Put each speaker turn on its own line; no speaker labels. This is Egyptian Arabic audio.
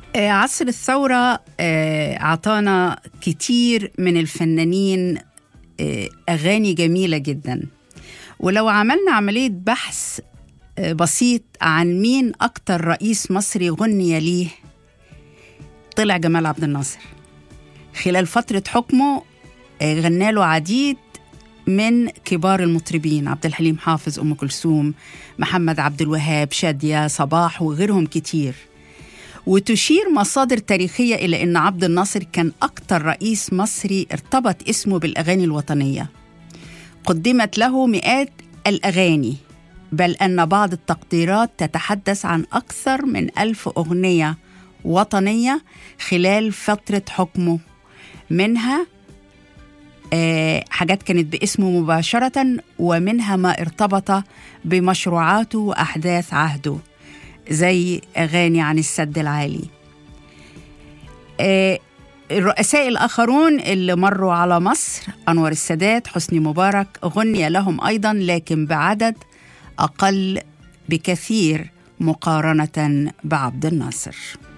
آه، عصر الثورة آه، أعطانا كتير من الفنانين آه، أغاني جميلة جدا ولو عملنا عملية بحث آه، بسيط عن مين أكتر رئيس مصري غني ليه طلع جمال عبد الناصر خلال فترة حكمه آه، غنى له عديد من كبار المطربين عبد الحليم حافظ أم كلثوم محمد عبد الوهاب شادية صباح وغيرهم كتير وتشير مصادر تاريخية إلى أن عبد الناصر كان أكثر رئيس مصري ارتبط اسمه بالأغاني الوطنية قدمت له مئات الأغاني بل أن بعض التقديرات تتحدث عن أكثر من ألف أغنية وطنية خلال فترة حكمه منها آه، حاجات كانت باسمه مباشرة ومنها ما ارتبط بمشروعاته وأحداث عهده زي أغاني عن السد العالي آه، الرؤساء الآخرون اللي مروا على مصر أنور السادات حسني مبارك غني لهم أيضا لكن بعدد أقل بكثير مقارنة بعبد الناصر